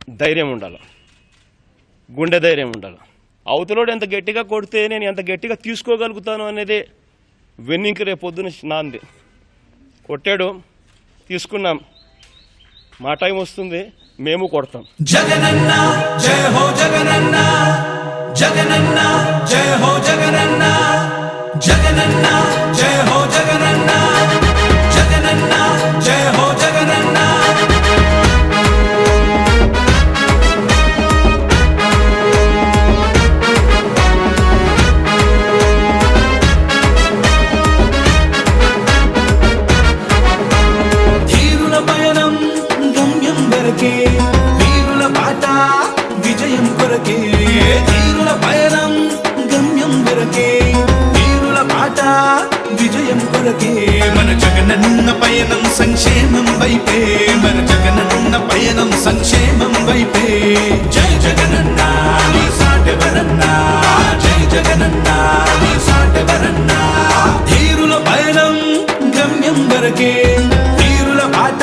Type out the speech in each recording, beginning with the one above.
ధైర్యం ఉండాలి గుండె ధైర్యం ఉండాలి అవతలోడు ఎంత గట్టిగా కొడితే నేను ఎంత గట్టిగా తీసుకోగలుగుతాను అనేది వెన్నింకి రేపు పొద్దున నాంది కొట్టాడు తీసుకున్నాం మా టైం వస్తుంది మేము కొడతాం జగనన్న జయ హో జగనన్న జగనన్న జయ హో జగనన్న జగనన్న జయ హో జగనన్న జగనన్న జయ హో జగనన్న ధీరుల పయనం గమ్యం వరకే వీరుల బాట విజయం కొరకే ధీరుల పయనం గమ్యం వరకే వీరుల బాట విజయం కొరకే మన జగనన్న పయనం సంక్షేమం వైపే మన జగనన్న పయనం సంక్షేమం వైపే జై జగనన్న నీ సాటెవరన్నా జై జగనన్న నీ సాటెవరన్నా ధీరుల పయనం గమ్యం వరకే వీరుల బాట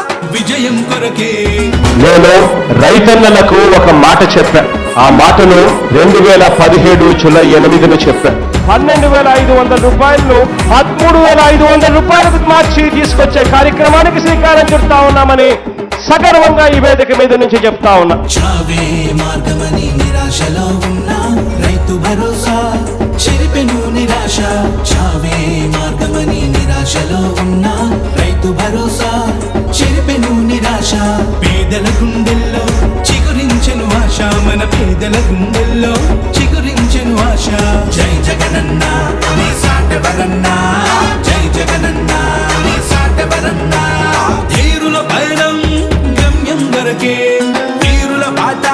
విజయం కొరకే నేను రైతన్నలకు ఒక మాట చెప్పా ఆ మాటను రెండు వేల పదిహేడు జులై ఎనిమిదిన చెప్పా పన్నెండు వేల ఐదు వందల రూపాయలను పదమూడు వేల ఐదు వందల రూపాయలకు మార్చి తీసుకొచ్చే కార్యక్రమానికి శ్రీకారం చుడతా ఉన్నామని సగర్వంగా ఈ వేదిక మీద నుంచి చెప్తా ఉన్నా చావే మార్గమని నిరాశలో ఉన్నా రైతు భరోసా చెరిపెను నిరాశ చావే మార్గమని నిరాశలో ఉన్నా రైతు భరోసా చెరిపెను నిరాశ పేదల గుండెల్లో చిగురించెను ఆశ మన పేదల గుండెల్లో చిగురించెను ఆశ జై జగనన్న నీ సాటెవరన్నా జై జగనన్న నీ సాటెవరన్నా ధీరుల పయనం గమ్యం వరకే వీరుల బాట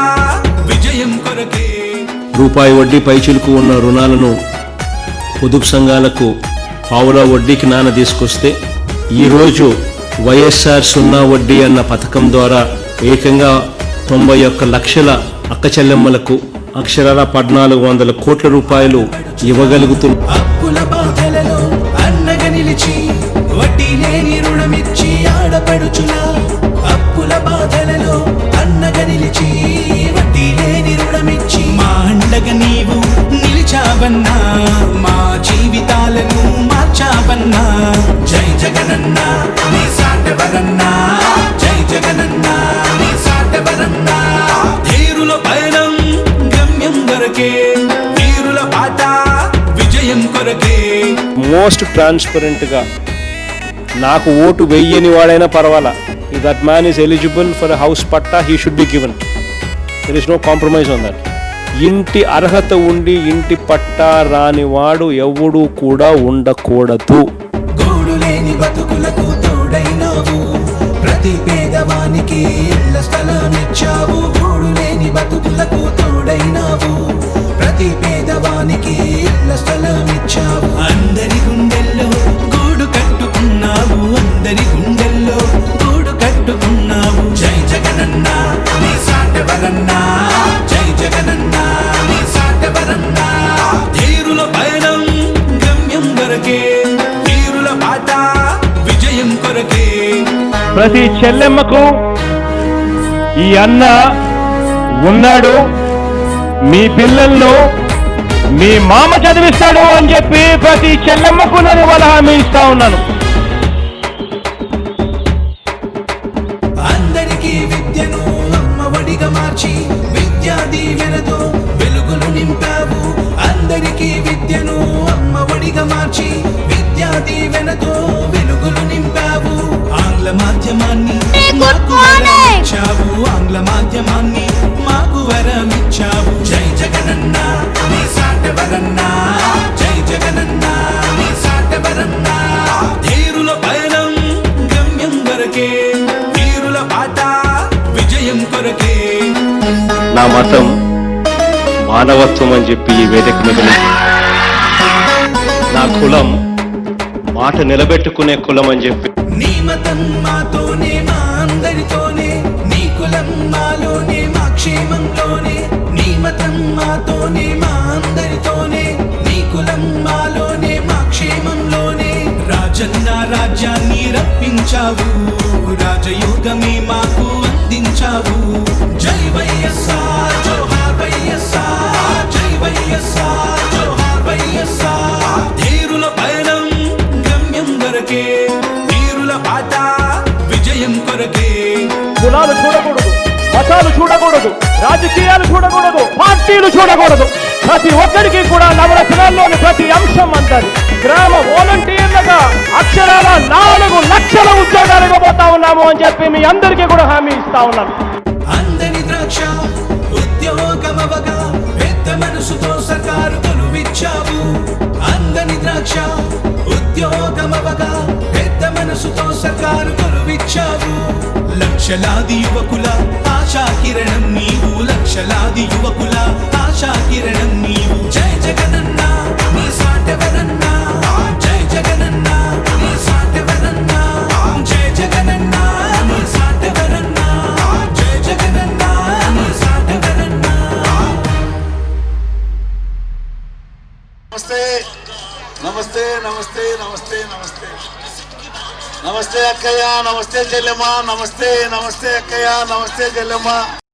విజయం కొరకే రూపాయి వడ్డీ పైచిలుకు ఉన్న రుణాలను పొదుపు సంఘాలకు పావుల వడ్డీకి నాన్న తీసుకొస్తే ఈరోజు వైఎస్ఆర్ సున్నా వడ్డీ అన్న పథకం ద్వారా ఏకంగా తొంభై ఒక్క లక్షల అక్క చెల్లెమ్మలకు అక్షరాల పద్నాలుగు వందల కోట్ల రూపాయలు ఇవ్వగలుగుతున్న అప్పుల బాధలలో అన్నగా నిలిచి వడ్డీ లేని రుణమిచ్చి ఆడపడుచుల అప్పుల బాధలలో అన్నగా నిలిచి వడ్డీ లేని రుణమిచ్చి మా అండగా నీవు నిలిచావన్నా మా జీవితాలను మార్చావన్నా జై జగనన్న నీ సాటెవరన్నా జై జగనన్న నీ సాటెవరన్నా ధీరుల పయనం గమ్యం వరకే వీరుల బాట విజయం కొరకే మోస్ట్ ట్రాన్స్పరెంట్గా నాకు ఓటు వెయ్యని వాడైనా పర్వాలా that man is eligible for house patta he should be given there is no compromise on that ఇంటి అర్హత ఉండి ఇంటి పట్టా రాని వాడు ఎవడు కూడా ఉండకూడదు గోడు లేని బతుకులకు తోడైనావు ప్రతి పేదవానికి ఇళ్ల స్థలమిచ్చావు గోడు లేని బతుకులకు తోడైనావు ప్రతి పేదవానికి ఇళ్ల స్థలమిచ్చావు అందరి గుండెల్లో గూడు కట్టుకున్నావు అందరి గుండెల్లో గూడు కట్టుకున్నావు జై జగనన్న నీ సాటెవరన్నా జై జగనన్న నీ సాటెవరన్నా ధీరుల పయనం గమ్యం వరకే వీరుల బాట విజయం కొరకే ప్రతి చెల్లెమ్మకు ఈ అన్న ఉన్నాడు మీ పిల్లలను మీ మామ చదివిస్తాడు అని చెప్పి ప్రతి చెల్లెమ్మకు నేను వాళ్ళ హామీ ఇస్తా ఉన్నాను అందరికీ విద్యను అమ్మఒడిగా మార్చి విద్యా దీవెనతో వెలుగులు నింపావు అందరికీ విద్యను అమ్మఒడిగా మార్చి విద్యా దీవెనతో వెలుగులు నింపావు ఆంగ్ల మాధ్యమాన్ని మాకు వరమిచ్చావు ఆంగ్ల మాధ్యమాన్ని మాకు వరమిచ్చావు జై జగనన్న నీ సాటెవరన్నా జై జగనన్న నీ సాటెవరన్నా ధీరుల పయనం గమ్యం వరకే వీరుల బాట విజయం కొరకే నా మతం మానవత్వం అని చెప్పి ఈ వేదిక మీద నుంచి నా కులం మాట నిలబెట్టుకునే కులం అని చెప్పి నీ మతం మాతోనే మా అందరితోనే నీ కులం మాలోనే మా క్షేమంలోనే నీ మతం మాతోనే మా అందరితోనే నీ కులం మాలోనే మా క్షేమంలోనే రాజన్న రాజ్యాన్ని రప్పించావు రాజయోగమే మాకు అందించావు జై వైఎస్ఆర్ జోహార్ వైఎస్ఆర్ జై వైఎస్ఆర్ జోహార్ వైఎస్ఆర్ ధీరుల పయనం గమ్యం వరకే వీరుల పాట విజయం కొరకే కులాలు చూడకూడదు మతాలు చూడకూడదు రాజకీయాలు చూడకూడదు పార్టీలు చూడకూడదు ప్రతి ఒక్కరికి కూడా నవరత్నాల్లోని ప్రతి అంశం అంతది గ్రామ వాలంటీర్లుగా అక్షరాల నాలుగు లక్షల ఉద్యోగాలు ఇవ్వబోతా ఉన్నాము అని చెప్పి మీ అందరికీ కూడా హామీ ఇస్తా ఉన్నాను అందని ద్రాక్ష ఉద్యోగమవగా పెద్ద మనసుతో సర్కారు కొలువిచ్చావు అందని ద్రాక్ష ఉద్యోగమవగా పెద్ద మనసుతో సర్కారు కొలువిచ్చావు లక్షలాది యువకుల ఆశా కిరణం నీవు లక్షలాది యువకుల ఆశా కిరణం నీవు జై జగనన్న నీ సాటెవరన్న జై జగనన్న నీ సాటెవరన్న జై జగనన్న నీ సాటెవరన్న జై జగనన్న నీ సాటెవరన్న నమస్తే నమస్తే నమస్తే నమస్తే నమస్తే నమస్తే అక్కయ్య నమస్తే చెల్లెమ్మ నమస్తే నమస్తే అక్కయ్య నమస్తే చెల్లెమ్మ